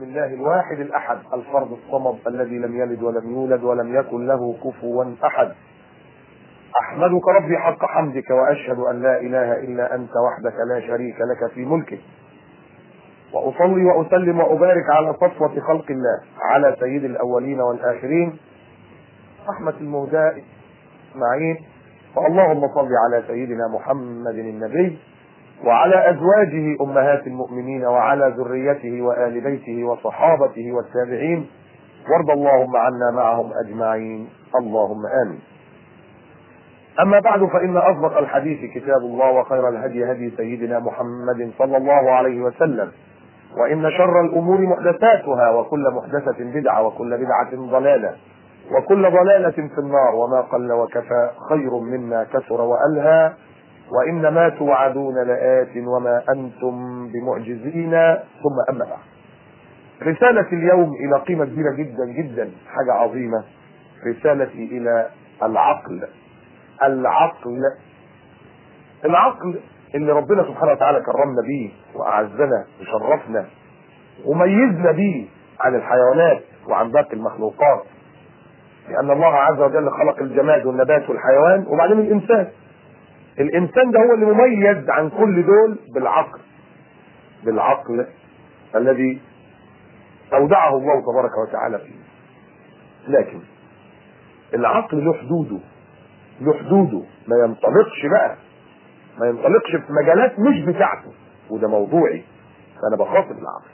الله الواحد الأحد الفرد الصمد الذي لم يلد ولم يولد ولم يكن له كفوا أحد أحمدك ربي حق حمدك وأشهد أن لا إله إلا أنت وحدك لا شريك لك في ملكك وأصلي وأسلم وأبارك على صفوة خلق الله على سيد الأولين والآخرين رحمة المهداة معين فاللهم صل على سيدنا محمد النبي وعلى أزواجه أمهات المؤمنين وعلى ذريته وآل بيته وصحابته والتابعين وارض اللهم عنا معهم أجمعين اللهم آمين أما بعد فإن أصدق الحديث كتاب الله وخير الهدي هدي سيدنا محمد صلى الله عليه وسلم وإن شر الأمور محدثاتها وكل محدثة بدعة وكل بدعة ضلالة وكل ضلالة في النار وما قل وكفى خير مما كثر وألهى وإن ما توعدون لآت وما أنتم بمعجزين ثم أما بعد رسالة اليوم إلى قيمة كبيرة جدا جدا حاجة عظيمة رسالتي إلى العقل العقل العقل اللي ربنا سبحانه وتعالى كرمنا بيه وأعزنا وشرفنا وميزنا بيه عن الحيوانات وعن باقي المخلوقات لأن الله عز وجل خلق الجماد والنبات والحيوان وبعدين الإنسان الإنسان ده هو اللي مميز عن كل دول بالعقل بالعقل الذي أودعه الله تبارك وتعالى فيه لكن العقل له حدوده له حدوده ما ينطلقش بقى ما ينطلقش في مجالات مش بتاعته وده موضوعي فأنا بخاطب العقل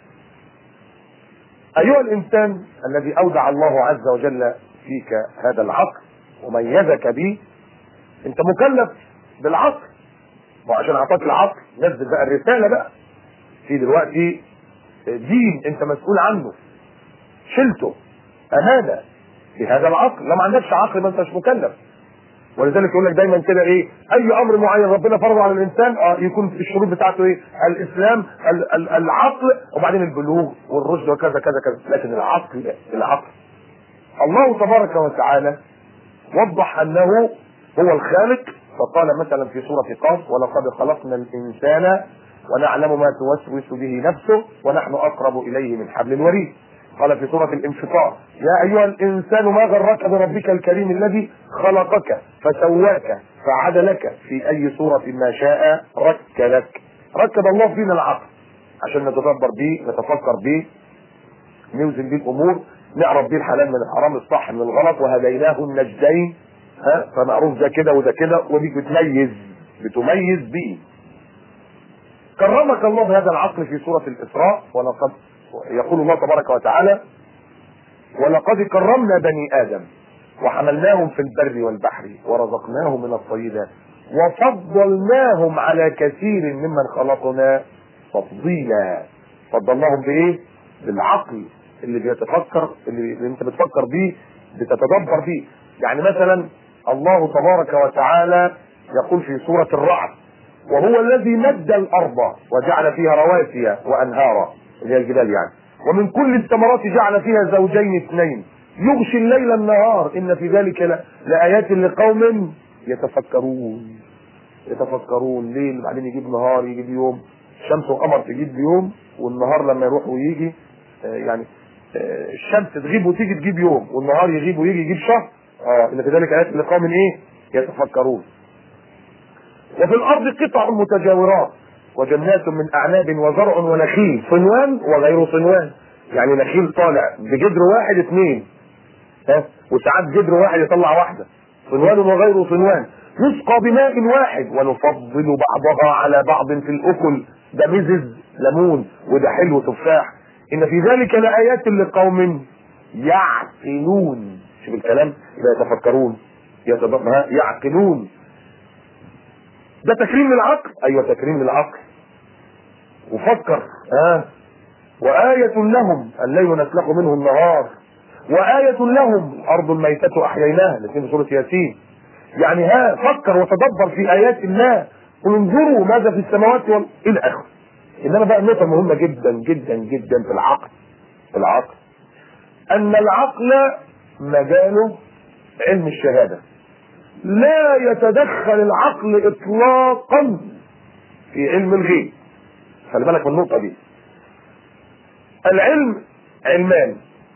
أيها الإنسان الذي أودع الله عز وجل فيك هذا العقل وميزك به أنت مكلف بالعقل وعشان أعطاك العقل نزل بقى الرسالة بقى في دلوقتي دين أنت مسؤول عنه شلته أمانة في هذا العقل لو ما عندكش عقل ما أنتش مكلف ولذلك يقول لك دايما كده ايه اي امر معين ربنا فرضه على الانسان اه يكون في الشروط بتاعته ايه الاسلام ال- ال- العقل وبعدين البلوغ والرشد وكذا كذا كذا لكن العقل العقل الله تبارك وتعالى وضح انه هو الخالق فقال مثلا في سوره قاف ولقد خلقنا الانسان ونعلم ما توسوس به نفسه ونحن اقرب اليه من حبل الوريد قال في سورة الانفطار يا أيها الإنسان ما غرك بربك الكريم الذي خلقك فسواك فعدلك في أي صورة ما شاء ركبك ركب الله فينا العقل عشان نتدبر بيه نتفكر بيه نوزن بيه الأمور نعرف بيه الحلال من الحرام الصح من الغلط وهديناه النجدين ها فمعروف ده كده وده كده وديك بتميز بتميز بيه كرمك الله بهذا العقل في سورة الإسراء ولقد يقول الله تبارك وتعالى ولقد كرمنا بني ادم وحملناهم في البر والبحر ورزقناهم من الطيبات وفضلناهم على كثير ممن خلقنا تفضيلا فضلناهم بايه بالعقل اللي بيتفكر اللي, اللي انت بتفكر بيه بتتدبر بيه يعني مثلا الله تبارك وتعالى يقول في سورة الرعد وهو الذي مد الارض وجعل فيها رواسي وانهارا اللي هي الجبال يعني ومن كل الثمرات جعل فيها زوجين اثنين يغشي الليل النهار ان في ذلك ل- لايات لقوم يتفكرون يتفكرون ليل بعدين يجيب نهار يجيب يوم شمس وقمر تجيب يوم والنهار لما يروح ويجي آه، يعني آه، الشمس تغيب وتيجي تجيب يوم والنهار يغيب ويجي يجيب شهر اه ان في ذلك ايات لقوم ايه يتفكرون وفي الارض قطع متجاورات وجنات من اعناب وزرع ونخيل صنوان وغير صنوان يعني نخيل طالع بجدر واحد اثنين ها وساعات جدر واحد يطلع واحده صنوان وغير صنوان يسقى بماء واحد ونفضل بعضها على بعض في الاكل ده مزز ليمون وده حلو تفاح ان في ذلك لايات لقوم يعقلون شوف الكلام يبقى يتفكرون يتدبر ها؟ يعقلون ده تكريم للعقل ايوه تكريم للعقل وفكر ها وآية لهم الليل نسلخ منه النهار وآية لهم الأرض الميتة أحييناها الاثنين في سورة ياسين يعني ها فكر وتدبر في آيات الله قل انظروا ماذا في السماوات وال... إلى آخره إنما بقى النقطة مهمة جدا جدا جدا في العقل في العقل أن العقل مجاله علم الشهادة لا يتدخل العقل إطلاقا في علم الغيب خلي بالك من النقطة دي العلم علمان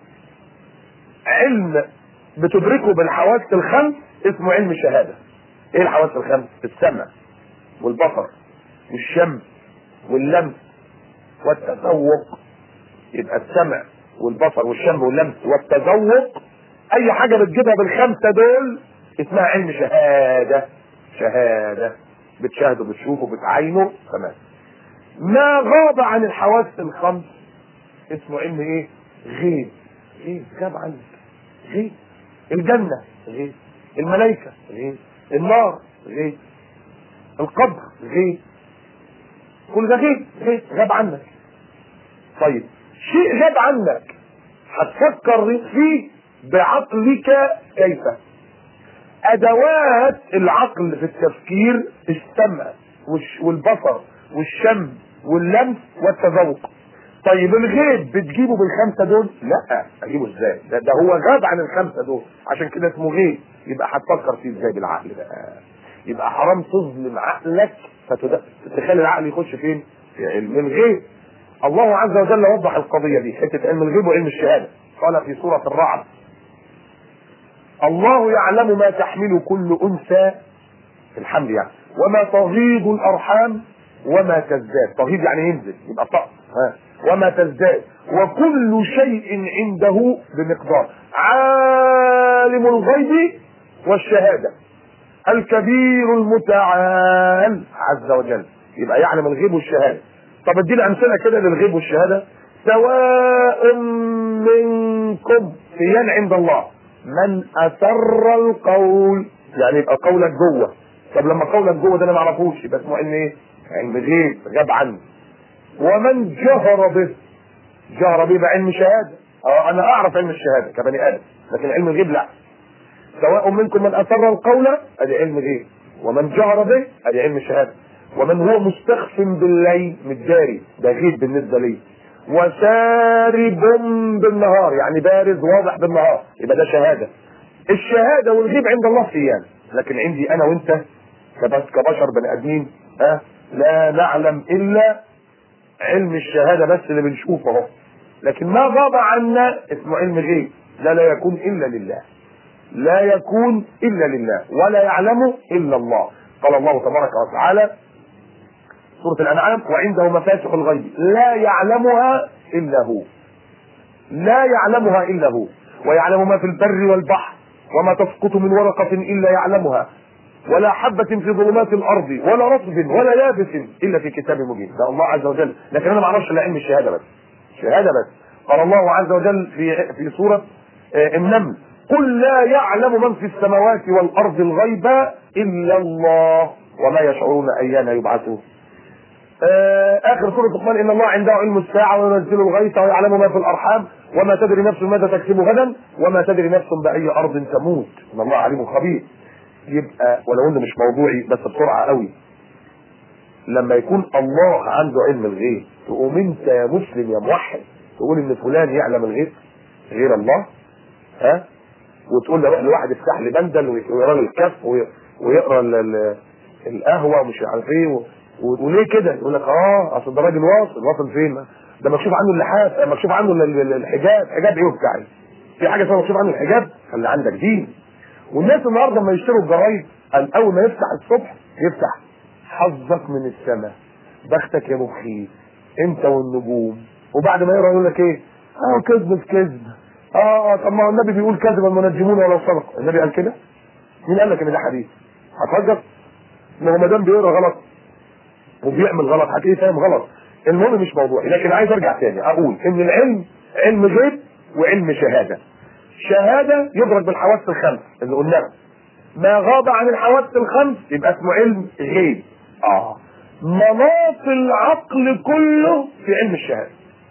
علم بتدركه بالحواس الخمس اسمه علم الشهاده ايه الحواس الخمس السمع والبصر والشم واللمس والتذوق يبقى السمع والبصر والشم واللمس والتذوق اي حاجه بتجيبها بالخمسه دول اسمها علم شهاده شهاده بتشاهده بتشوفه بتعاينه تمام ما غاب عن الحواس الخمس اسمه علم ايه غيب غيب غاب عنك غيب الجنه غيب الملائكه غيب النار غيب القبر غيب كل ده غيب غيب غاب عنك طيب شيء غاب عنك هتفكر فيه بعقلك كيف ادوات العقل في التفكير السمع والش- والبصر والشم واللمس والتذوق طيب الغيب بتجيبه بالخمسه دول لا اجيبه ازاي ده, ده هو غاب عن الخمسه دول عشان كده اسمه غيب يبقى هتفكر فيه ازاي بالعقل بقى يبقى حرام تظلم عقلك فتخلي العقل يخش فين في علم الغيب الله عز وجل وضح القضيه دي حته علم الغيب وعلم الشهاده قال في سوره الرعد الله يعلم ما تحمل كل انثى في الحمل يعني وما تغيض الارحام وما تزداد تغيض يعني ينزل يبقى طقس ها وما تزداد وكل شيء عنده بمقدار عالم الغيب والشهاده الكبير المتعال عز وجل يبقى يعلم الغيب والشهاده طب ادينا امثله كده للغيب والشهاده سواء منكم سيان عند الله من اسر القول يعني يبقى قولك جوه طب لما قولك جوه ده انا ما اعرفوش يبقى اسمه علم ايه؟ علم غيب غاب عني ومن جهر به جهر به بعلم شهاده اه انا اعرف علم الشهاده كبني ادم لكن علم الغيب لا سواء منكم من اسر القول ادي علم غيب ومن جهر به ادي علم شهاده ومن هو مستخف بالليل متداري ده غيب بالنسبه لي وسارب بالنهار يعني بارز واضح بالنهار يبقى ده شهاده الشهاده والغيب عند الله سيان لكن عندي انا وانت كبس كبشر بني ادمين ها لا نعلم الا علم الشهاده بس اللي بنشوفه اهو لكن ما غاب عنا اسمه علم غيب لا لا يكون الا لله لا يكون الا لله ولا يعلمه الا الله قال الله تبارك وتعالى سورة الأنعام وعنده مفاتح الغيب لا يعلمها إلا هو لا يعلمها إلا هو ويعلم ما في البر والبحر وما تسقط من ورقة إلا يعلمها ولا حبة في ظلمات الأرض ولا رطب ولا يابس إلا في كتاب مبين ده الله عز وجل لكن أنا ما أعرفش إلا علم الشهادة بس شهادة بس قال الله عز وجل في في سورة آه، النمل قل لا يعلم من في السماوات والأرض الغيب إلا الله وما يشعرون أيان يبعثون آه، اخر سوره لقمان ان الله عنده علم الساعه وينزل الغيث ويعلم ما في الارحام وما تدري نفس ماذا تكسب غدا وما تدري نفس باي ارض تموت ان الله عليم خبير يبقى ولو انه مش موضوعي بس بسرعه قوي لما يكون الله عنده علم الغيب تقوم انت يا مسلم يا موحد تقول ان فلان يعلم الغيب غير الله ها وتقول له روح لواحد يفتح لي بندل ويقرا لي الكف وي- ويقرا ال- ال- القهوه ومش عارف ايه و- و- وليه كده؟ يقول لك اه اصل ده راجل واصل واصل فين؟ ده مكشوف عنه اللحاف مكشوف عنه ال- ال- الحجاب حجاب ايه وبتاع إيه؟ في حاجه اسمها مكشوف عنه الحجاب خلي عندك دين والناس النهارده لما يشتروا الجرايد قال اول ما يفتح الصبح يفتح حظك من السماء بختك يا مخيف انت والنجوم وبعد ما يقرا يقول لك ايه؟ اه كذب في كذب اه طب ما هو النبي بيقول كذب المنجمون ولو صدق النبي قال كده؟ مين قال لك ان ده حديث؟ هتهجر؟ ما هو ما دام بيقرا غلط وبيعمل غلط هتلاقيه فاهم غلط المهم مش موضوعي لكن عايز ارجع تاني اقول ان العلم علم غيب وعلم شهاده شهاده يدرك بالحواس الخمس اللي قلناها ما غاب عن الحواس الخمس يبقى اسمه علم غيب اه مناط العقل كله في علم الشهاده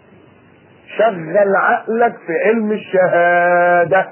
شغل عقلك في علم الشهاده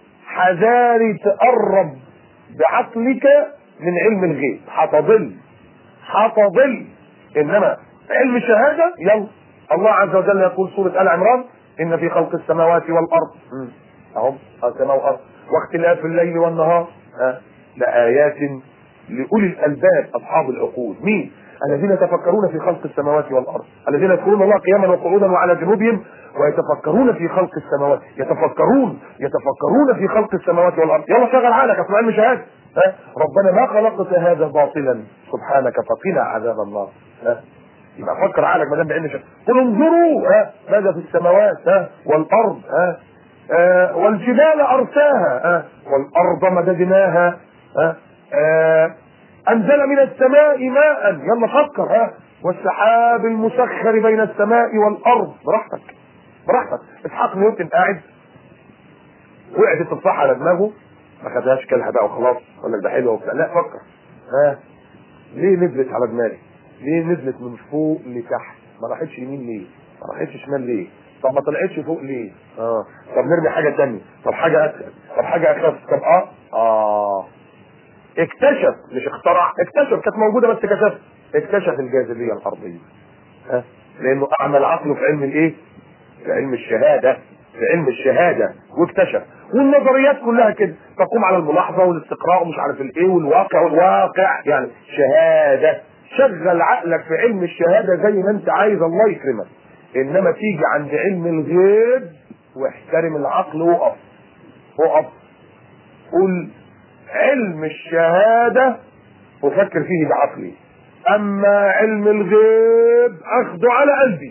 حذاري تقرب بعقلك من علم الغيب هتضل هتضل انما علم الشهاده يلا الله عز وجل يقول سوره ال عمران ان في خلق السماوات والارض مم. اهو السماء والارض واختلاف الليل والنهار ها لآيات لأولي الألباب أصحاب العقول مين؟ الذين يتفكرون في خلق السماوات والارض الذين يذكرون الله قياما وقعودا وعلى جنوبهم ويتفكرون في خلق السماوات يتفكرون يتفكرون في خلق السماوات والارض يلا شغل عقلك اصل علم شهاده ها ربنا ما خلقت هذا باطلا سبحانك فقنا عذاب النار ها يبقى فكر عقلك ما دام بعلم شهاده قل انظروا ها ماذا في السماوات ها والارض ها آه والجبال ارساها ها والارض مددناها ها آه انزل من السماء ماء يلا فكر ها والسحاب المسخر بين السماء والارض براحتك براحتك اسحاق نيوتن قاعد وقعت التفاحه على دماغه ما خدهاش كلها بقى وخلاص قال لك ده حلو وبتاع لا فكر ها ليه نزلت على دماغي؟ ليه نزلت من فوق لتحت؟ ما راحتش يمين ليه؟ ما راحتش شمال ليه؟ طب ما طلعتش فوق ليه؟ اه طب نرمي حاجه ثانيه، طب حاجه اسهل، طب حاجه اخف، طب اه اه اكتشف مش اخترع اكتشف كانت موجوده بس كشف اكتشف الجاذبيه الارضيه ها لانه اعمل عقله في علم الايه؟ في علم الشهاده في علم الشهاده واكتشف والنظريات كلها كده تقوم على الملاحظه والاستقراء ومش عارف الايه والواقع والواقع يعني شهاده شغل عقلك في علم الشهاده زي ما انت عايز الله يكرمك انما تيجي عند علم الغيب واحترم العقل وقف وقف قل علم الشهاده افكر فيه بعقلي اما علم الغيب اخده على قلبي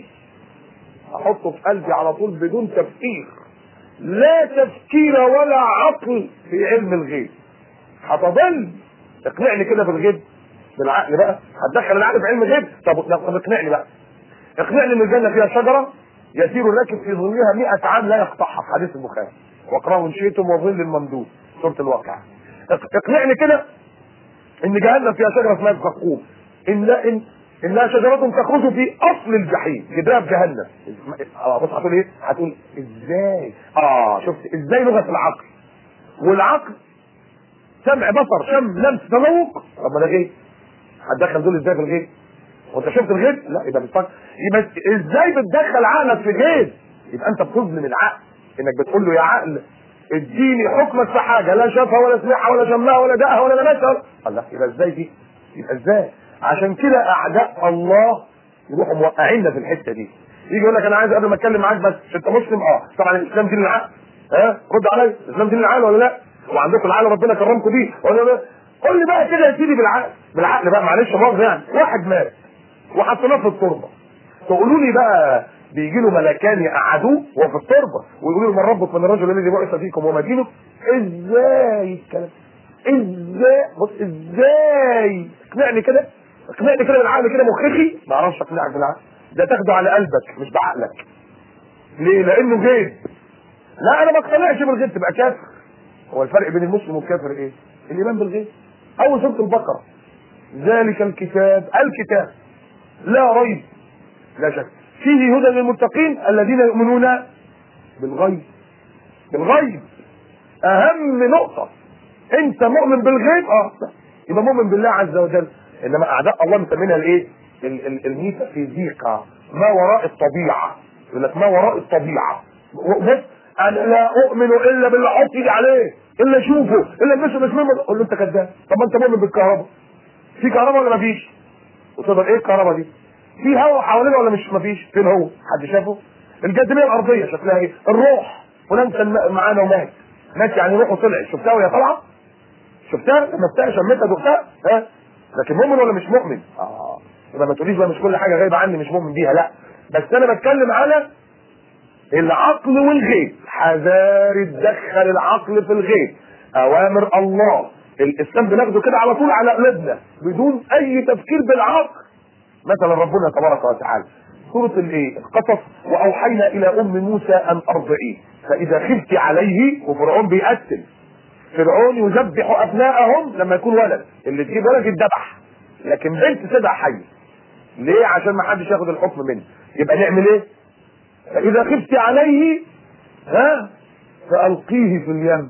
احطه في قلبي على طول بدون تفكير لا تفكير ولا عقل في علم الغيب هتضل اقنعني كده بالغيب بالعقل بقى هتدخل العقل في علم الغيب طب طب اقنعني بقى اقنعني ان الجنه فيها شجره يسير الراكب في ظلها 100 عام لا يقطعها في حديث البخاري واقراه ان شئتم وظل الممدود سوره الواقعه اقنعني كده ان جهنم فيها شجره اسمها الزقوم ان ان انها شجره تخرج في اصل الجحيم جدرها في جهنم اه بص هتقول ايه؟ هتقول ازاي؟ اه شفت ازاي لغه العقل والعقل سمع بصر شم لمس تذوق طب ما ده غيب هتدخل دول ازاي في الغيب؟ وانت شفت الغيب؟ لا يبقى بتفكر يبقى ازاي بتدخل عقلك في غيب؟ يبقى انت بتظلم العقل انك بتقول له يا عقل اديني حكمك في حاجه لا شافها ولا سمعها ولا شمها ولا دقها ولا لمسها الله يبقى ازاي دي؟ يبقى ازاي؟ عشان كده اعداء الله يروحوا موقعيننا في الحته دي يجي يقول لك انا عايز قبل ما اتكلم معاك بس انت مسلم اه طبعا الاسلام دين العقل ها رد عليا الاسلام دين العقل ولا لا؟ وعندكم العقل ربنا كرمكم بيه ولا لا؟ قول لي بقى كده يا سيدي بالعقل بالعقل بقى معلش مؤاخذه يعني واحد مات وحطيناه في التربه تقولوا لي بقى بيجي له ملكان يقعدوه وهو في التربه ويقولوا له من ربك من الرجل الذي بعث فيكم وما دينك ازاي الكلام ازاي بص ازاي اقنعني كده اقنعني كده بالعقل كده مخخي ما اعرفش اقنعك بالعقل ده تاخده على قلبك مش بعقلك ليه لانه غيب لا انا ما اقتنعش بالغيب تبقى كافر هو الفرق بين المسلم والكافر ايه الايمان بالغيب اول سوره البقره ذلك الكتاب الكتاب لا ريب لا شك فيه هدى للمتقين الذين يؤمنون بالغيب بالغيب اهم نقطه انت مؤمن بالغيب اه يبقى مؤمن بالله عز وجل انما اعداء الله مسمينها الايه الميتافيزيقا ما وراء الطبيعه يقول لك ما وراء الطبيعه بص انا لا اؤمن الا باللي احط ايدي عليه الا اشوفه الا المسه مش مؤمن قول له انت كذاب طب ما انت مؤمن بالكهرباء في كهرباء ولا مفيش وتقدر ايه الكهرباء دي في هواء حوالينا ولا مش مفيش فين هو حد شافه الجاذبيه الارضيه شكلها ايه الروح فلان كان معانا ومات مات يعني روحه طلعت شفتها وهي طالعه شفتها لمستها شمتها دقتها ها لكن مؤمن ولا مش مؤمن اه يبقى ما تقوليش بقى مش كل حاجه غايبه عني مش مؤمن بيها لا بس انا بتكلم على العقل والغيب حذاري تدخل العقل في الغيب اوامر الله الاسلام بناخده كده على طول على قلوبنا بدون اي تفكير بالعقل مثلا ربنا تبارك وتعالى سورة الايه القصص واوحينا الى ام موسى ان ارضعيه فاذا خفت عليه وفرعون بيقتل فرعون يذبح ابنائهم لما يكون ولد اللي تجيب ولد يتذبح لكن بنت تدع حي ليه عشان ما حدش ياخد الحكم منه يبقى نعمل ايه فاذا خفت عليه ها فالقيه في اليم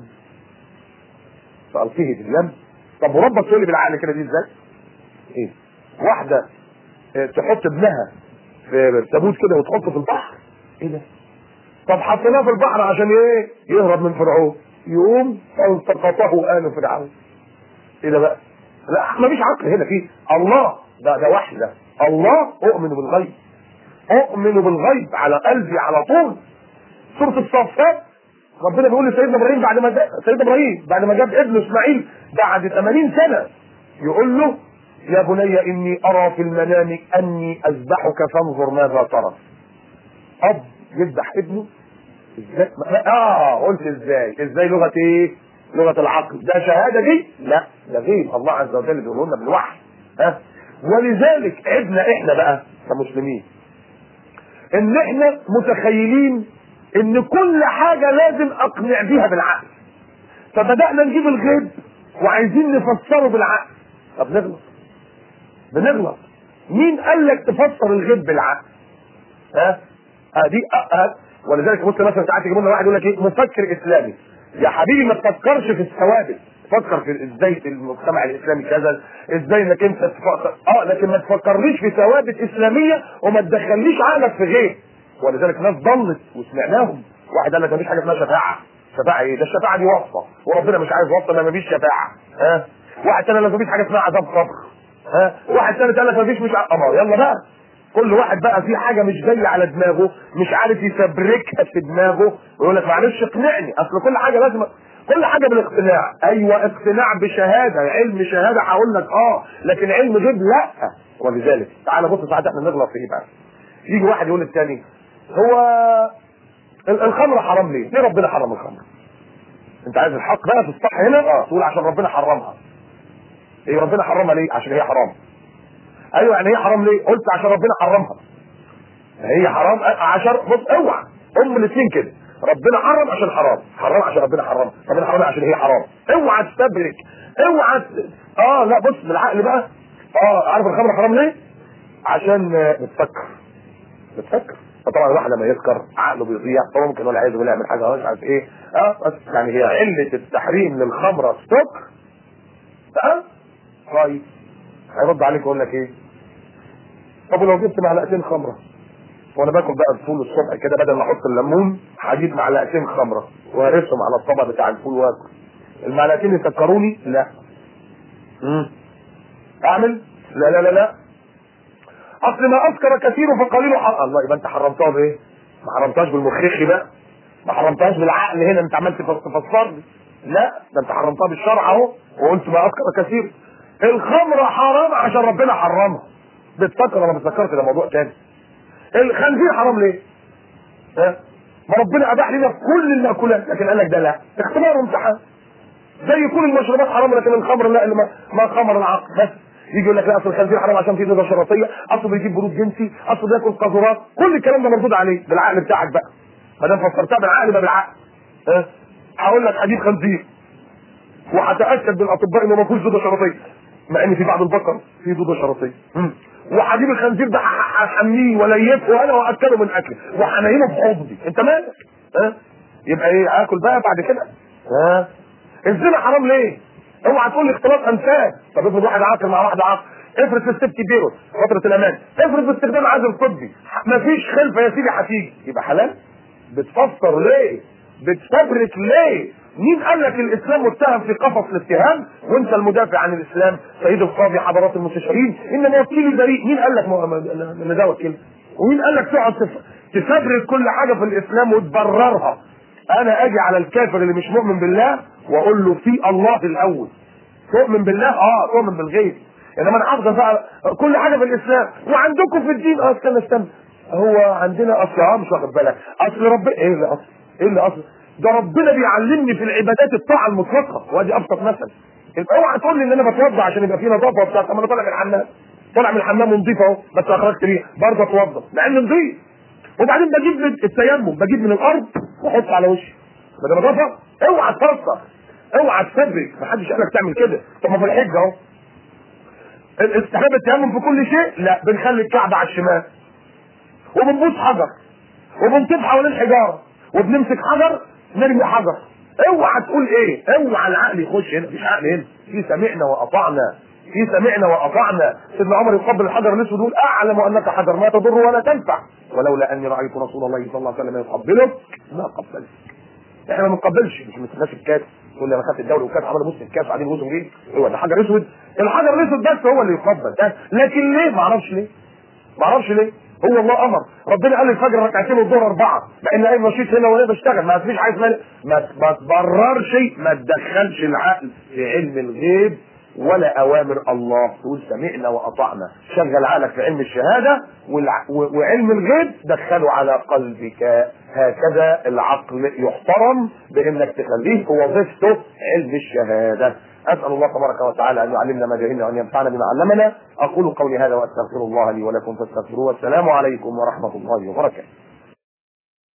فالقيه في اليم طب وربك تقول لي بالعقل كده دي ازاي ايه واحده اه تحط ابنها في تابوت كده وتحطه في البحر ايه ده طب حطيناه في البحر عشان ايه يهرب من فرعون يقوم فالتقطه آل فرعون ايه ده بقى لا مفيش عقل هنا في الله ده ده واحده الله اؤمن بالغيب اؤمن بالغيب على قلبي على طول سوره الصفات ربنا بيقول لسيدنا ابراهيم بعد ما جاب سيدنا ابراهيم بعد ما جاب ابنه اسماعيل بعد 80 سنه يقول له يا بني اني ارى في المنام اني اذبحك فانظر ماذا ترى اب يذبح ابنه ازاي اه قلت ازاي ازاي لغه ايه لغه العقل ده شهاده دي لا ده غيب الله عز وجل بيقول لنا بالوحي ها ولذلك عبنا احنا بقى كمسلمين ان احنا متخيلين ان كل حاجه لازم اقنع بيها بالعقل فبدانا نجيب الغيب وعايزين نفسره بالعقل طب نغلط بنغلط مين قال لك تفسر الغيب بالعقل ها ادي أه أه. ولذلك بص مثلا ساعات يجيبوا لنا واحد يقول لك ايه مفكر اسلامي يا حبيبي ما تفكرش في الثوابت فكر في ازاي المجتمع الاسلامي كذا ازاي انك انت تفكر اه لكن ما تفكرنيش في ثوابت اسلاميه وما تدخليش عقلك في غير ولذلك ناس ضلت وسمعناهم واحد قال لك مفيش حاجه اسمها شفاعه شفاعه ايه ده الشفاعه دي وصفه وربنا مش عايز وصفه ما مفيش شفاعه ها واحد تاني قال لك مفيش حاجه اسمها عذاب قبر ها واحد ثالث قال لك مفيش مش قمر يلا بقى كل واحد بقى في حاجه مش جايه على دماغه مش عارف يفبركها في دماغه ويقول لك معلش اقنعني اصل كل حاجه لازم كل حاجه بالاقتناع ايوه اقتناع بشهاده علم شهاده هقول لك اه لكن علم غيب لا ولذلك تعالى بص ساعات احنا نغلط في ايه بقى يجي واحد يقول للتاني هو الخمر حرام ليه؟ ليه ربنا حرم الخمر؟ انت عايز الحق بقى في الصح هنا؟ اه تقول عشان ربنا حرمها. ايه ربنا حرمها ليه؟ عشان هي حرام. ايوه يعني هي حرام ليه؟ قلت عشان ربنا حرمها. هي حرام عشان بص اوعى ام الاثنين كده ربنا حرم عشان حرام حرام عشان ربنا حرم ربنا حرم عشان هي حرام اوعى تستبرك اوعى ت... اه لا بص بالعقل بقى اه عارف الخمر حرام ليه؟ عشان بتفكر بتفكر فطبعا الواحد لما يسكر عقله بيضيع فهو ممكن ولا عايز يقول يعمل حاجه مش عارف ايه اه بس يعني هي عله التحريم للخمره السكر اه طيب هيرد عليك يقول لك ايه طب ولو جبت معلقتين خمره وانا باكل بقى الفول الصبح كده بدل ما احط الليمون هجيب معلقتين خمره وهرسهم على الطبق بتاع الفول واكل المعلقتين يسكروني لا امم اعمل لا لا لا لا اصل ما اسكر كثير فقليله حرام الله يبقى انت حرمتها بايه؟ ما حرمتهاش بالمخيخ بقى ما حرمتهاش بالعقل هنا انت عمال تفسر لا ده انت حرمتها بالشرع اهو وقلت ما اسكر كثير الخمره حرام عشان ربنا حرمها بتفكر ولا ما بتفكرش ده موضوع تاني الخنزير حرام ليه؟ ها؟ ما ربنا اباح لنا كل المأكولات لكن قال لك ده لا اختبار وامتحان زي كل المشروبات حرام لكن الخمر لا ما, ما خمر العقل بس يجي يقول لك لا اصل الخنزير حرام عشان فيه ضده شرطيه اصل بيجيب برود جنسي اصل بياكل قاذورات كل الكلام ده مردود عليه بالعقل بتاعك بقى ما دام فسرتها بالعقل يبقى بالعقل ها هقول لك هجيب خنزير وهتاكد بالاطباء انه ما فيهوش ضده شرطيه مع ان في بعض البقر فيه ضده شرطيه وهجيب الخنزير ده هحميه واليفه وانا واكله من اكلي وهنيمه في حضني انت مالك ها يبقى ايه اكل بقى بعد كده ها الزنا حرام ليه اوعى تقول لي اختلاط انساب طب افرض واحد عاقل مع واحد عاقل افرض في السبت بيرو فتره الامان افرض باستخدام عازل طبي مفيش خلفه يا سيدي هتيجي يبقى حلال بتفسر ليه بتفبرك ليه مين قال لك الاسلام متهم في قفص الاتهام وانت المدافع عن الاسلام سيد القاضي حضرات المستشارين انما وكيلي بريء مين قال لك ان ده وكيل ومين قال لك تقعد تفبرك كل حاجه في الاسلام وتبررها انا اجي على الكافر اللي مش مؤمن بالله واقول له في الله الاول تؤمن بالله اه تؤمن بالغيب انما انا حافظ بقى كل حاجه في الاسلام وعندكم في الدين اه استنى استنى هو عندنا اصل اه مش واخد بالك اصل ربنا ايه اللي اصل ايه اللي اصل ده ربنا بيعلمني في العبادات الطاعه المطلقه وادي ابسط مثل يبقى اوعى تقول لي ان انا بتوضى عشان يبقى في نظافه وبتاع طب انا طالع من الحمام طالع من الحمام ونضيف اهو بس اخرجت ريح برضه اتوضى مع اني نضيف وبعدين بجيب من التيمم بجيب من الارض واحط على وشي ما ده نظافه اوعى تفسر اوعى تفبرك ما حدش قال لك تعمل كده طب ما في الحج اهو استحباب التيمم في كل شيء لا بنخلي الكعبه على الشمال وبنبوس حجر وبنطيب حوالين حجاره وبنمسك حجر نرمي حجر اوعى تقول ايه اوعى العقل يخش هنا مفيش عقل هنا في سمعنا واطعنا في سمعنا واطعنا سيدنا عمر يقبل الحجر الاسود يقول اعلم انك حجر ما تضر ولا تنفع ولولا اني رايت رسول الله صلى الله عليه وسلم يقبلك ما قبلت احنا ما بنقبلش مش من الناس الكافر تقول لي انا خدت الدوري وكاس عملوا بص الكاس وبعدين بصوا جه هو ده حجر اسود الحجر الاسود بس هو اللي يفضل ده لكن ليه ما اعرفش ليه ما اعرفش ليه هو الله امر ربنا قال الفجر ركعتين والظهر اربعه بان اي نشيط هنا وانا بشتغل ما فيش حاجه اسمها ما ما تبررش ما تدخلش العقل في علم الغيب ولا اوامر الله تقول سمعنا واطعنا شغل عقلك في علم الشهاده والع- و- وعلم الغيب دخله على قلبك هكذا العقل يحترم بانك تخليه في وظيفته علم الشهاده اسال الله تبارك وتعالى ان يعلمنا ما جهلنا وان ينفعنا بما علمنا اقول قولي هذا واستغفر الله لي ولكم فاستغفروه والسلام عليكم ورحمه الله وبركاته